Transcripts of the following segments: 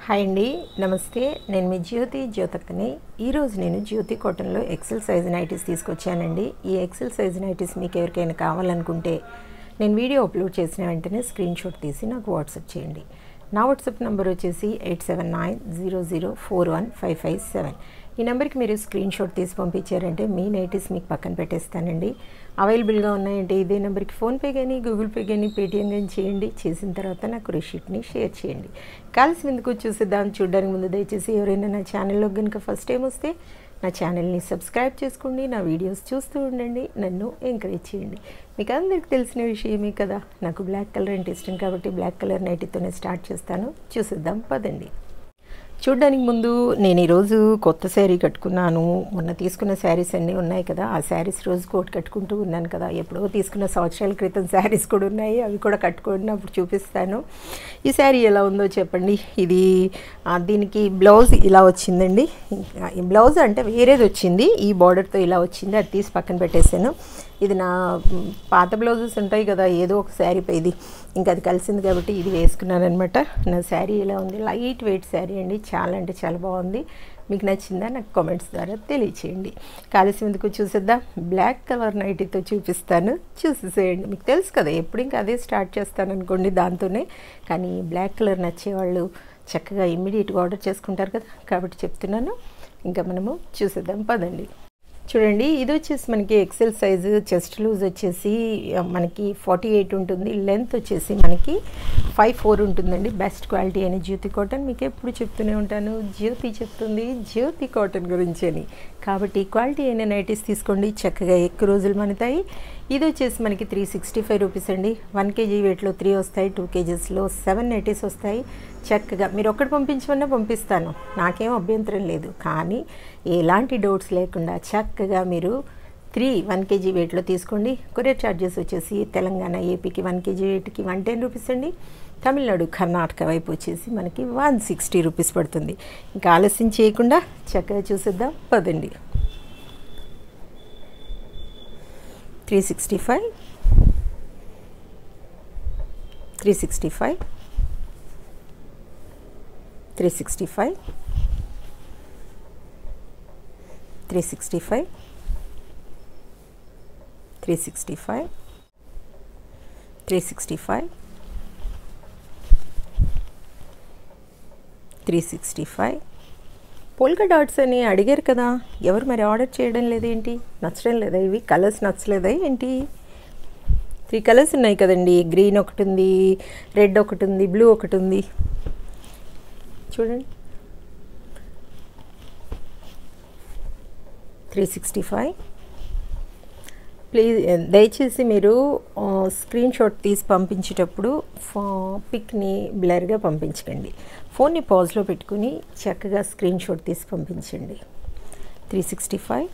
hi అండి నమస్తే నేను మీ జ్యోతి జ్యోతక్కని ఈరోజు నేను జ్యోతి కాటన్లో ఎక్సెల్ సైజ్ నైటీస్ తీసుకొచ్చానండి ఈ ఎక్సెల్ సైజ్ నైటీస్ మీకు ఎవరికైనా కావాలనుకుంటే నేను వీడియో అప్లోడ్ చేసిన వెంటనే స్క్రీన్ షాట్ తీసి నాకు వాట్సాప్ చేయండి నా వాట్సాప్ నెంబర్ వచ్చేసి eight seven nine zero zero four one five five seven ఈ నెంబర్కి మీరు స్క్రీన్ షాట్ తీసి పంపించారంటే మీ నైటీస్ మీకు పక్కన పెట్టేస్తానండి అవైలబుల్గా ఉన్నాయంటే ఇదే నెంబర్కి ఫోన్పే కానీ గూగుల్ పే కానీ పేటిఎం కానీ చేయండి చేసిన తర్వాత నాకు రిషీట్ని షేర్ చేయండి కలిసి ముందుకు చూసేద్దాం చూడడానికి ముందు దయచేసి ఎవరైనా నా ఛానల్లో కనుక ఫస్ట్ టైం వస్తే నా ఛానల్ని సబ్స్క్రైబ్ చేసుకోండి నా వీడియోస్ చూస్తూ ఉండండి నన్ను ఎంకరేజ్ చేయండి మీకు అందరికి తెలిసిన విషయమే కదా నాకు బ్లాక్ కలర్ అంటే ఇష్టం కాబట్టి బ్లాక్ కలర్ నైటీతోనే స్టార్ట్ చేస్తాను చూసేద్దాం పదండి చూడ్డానికి ముందు నేను ఈరోజు కొత్త శారీ కట్టుకున్నాను మొన్న తీసుకున్న శారీస్ అన్నీ ఉన్నాయి కదా ఆ శారీస్ రోజు కోట్ కట్టుకుంటూ ఉన్నాను కదా ఎప్పుడో తీసుకున్న సంవత్సరాల క్రితం శారీస్ కూడా ఉన్నాయి అవి కూడా కట్టుకున్నప్పుడు చూపిస్తాను ఈ శారీ ఎలా ఉందో చెప్పండి ఇది ఆ, దీనికి బ్లౌజ్ ఇలా వచ్చిందండి ఇంకా ఈ బ్లౌజ్ అంటే వేరేది వచ్చింది ఈ బార్డర్తో ఇలా వచ్చింది అది తీసి పక్కన పెట్టేశాను ఇది నా మ్, పాత బ్లౌజెస్ ఉంటాయి కదా ఏదో ఒక శారీ ఇది ఇంకా అది కలిసింది కాబట్టి ఇది వేసుకున్నాను అనమాట నా శారీ ఇలా ఉంది లైట్ వెయిట్ శారీ అండి చాలా అంటే చాలా బాగుంది మీకు నచ్చిందా నాకు కామెంట్స్ ద్వారా తెలియచేయండి కాలుష్యం ఎందుకు చూసేద్దాం బ్లాక్ కలర్ నైటీతో చూపిస్తాను చూసేసేయండి మీకు తెలుసు కదా ఎప్పుడు ఇంకా అదే స్టార్ట్ చేస్తాను అనుకోండి దాంతోనే కానీ బ్లాక్ కలర్ నచ్చేవాళ్ళు చక్కగా ఇమ్మీడియట్గా ఆర్డర్ చేసుకుంటారు కదా కాబట్టి చెప్తున్నాను ఇంకా మనము చూసేద్దాం పదండి చూడండి ఇది వచ్చేసి మనకి ఎక్సెల్ సైజు చెస్ట్ లూజ్ వచ్చేసి ఆ, మనకి ఫార్టీ ఎయిట్ ఉంటుంది లెంత్ వచ్చేసి మనకి ఫైవ్ ఫోర్ ఉంటుందండి బెస్ట్ క్వాలిటీ అని జ్యోతి కాటన్ మీకు ఎప్పుడు చెప్తూనే ఉంటాను జ్యోతి చెప్తుంది జ్యోతి కాటన్ గురించి అని కాబట్టి క్వాలిటీ అయిన నైటీస్ తీసుకోండి చక్కగా ఎక్కువ రోజులు మనతాయి ఇది వచ్చేసి మనకి త్రీ సిక్స్టీ ఫైవ్ రూపీస్ అండి వన్ కేజీ వెయిట్లో త్రీ వస్తాయి టూ కేజీస్లో సెవెన్ నైటీస్ వస్తాయి చక్కగా మీరు ఒక్కటి పంపించమన్నా పంపిస్తాను నాకేం అభ్యంతరం లేదు కానీ ఎలాంటి డౌట్స్ లేకుండా చక్కగా మీరు త్రీ వన్ కేజీ వెయిట్లో తీసుకోండి కొరియర్ ఛార్జెస్ వచ్చేసి తెలంగాణ ఏపీకి వన్ కేజీ వెయిట్కి వన్ టెన్ రూపీస్ అండి తమిళనాడు కర్ణాటక వైపు వచ్చేసి మనకి వన్ సిక్స్టీ రూపీస్ పడుతుంది ఇంకా ఆలస్యం చేయకుండా చక్కగా చూసేద్దాం పదండి three sixty five three sixty five three sixty five three sixty five three sixty five three sixty five three sixty five polka dots అని అడిగారు కదా ఎవరు మరి ఆర్డర్ చేయడం లేదేంటి నచ్చడం లేదా ఇవి కలర్స్ నచ్చలేదా ఏంటి త్రీ కలర్స్ ఉన్నాయి కదండి గ్రీన్ ఒకటి ఉంది రెడ్ ఒకటి ఉంది బ్లూ ఒకటి ఉంది చూడండి త్రీ సిక్స్టీ ఫైవ్ ప్లీజ్ దయచేసి మీరు ఆ, స్క్రీన్ షాట్ తీసి పంపించేటప్పుడు ఫా- పిక్ని బ్లర్గా పంపించకండి ఫోన్ని పాజ్లో పెట్టుకుని చక్కగా స్క్రీన్ షాట్ తీసి పంపించండి three sixty five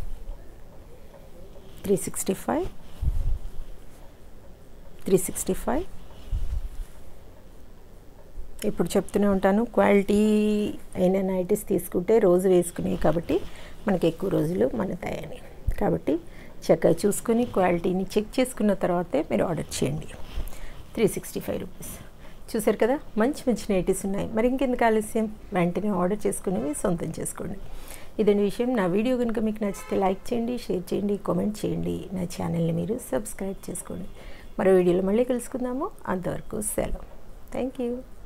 three sixty five three sixty five ఇప్పుడు చెప్తూనే ఉంటాను క్వాలిటీ అయిన నైటీస్ తీసుకుంటే రోజు వేసుకునేవి కాబట్టి మనకి ఎక్కువ రోజులు మనతాయని కాబట్టి చక్కగా చూసుకొని క్వాలిటీని చెక్ చేసుకున్న తర్వాతే మీరు ఆర్డర్ చేయండి త్రీ సిక్స్టీ ఫైవ్ రూపీస్ చూసారు కదా మంచి మంచి నైటీస్ ఉన్నాయి మరి ఇంకెందుకు ఆలస్యం వెంటనే ఆర్డర్ చేసుకునేవి సొంతం చేసుకోండి ఇదని విషయం నా వీడియో కనుక మీకు నచ్చితే లైక్ చేయండి షేర్ చేయండి కామెంట్ చేయండి నా ఛానల్ని మీరు సబ్స్క్రైబ్ చేసుకోండి మరో వీడియోలో మళ్ళీ కలుసుకుందాము అంతవరకు సెలవు థ్యాంక్ యూ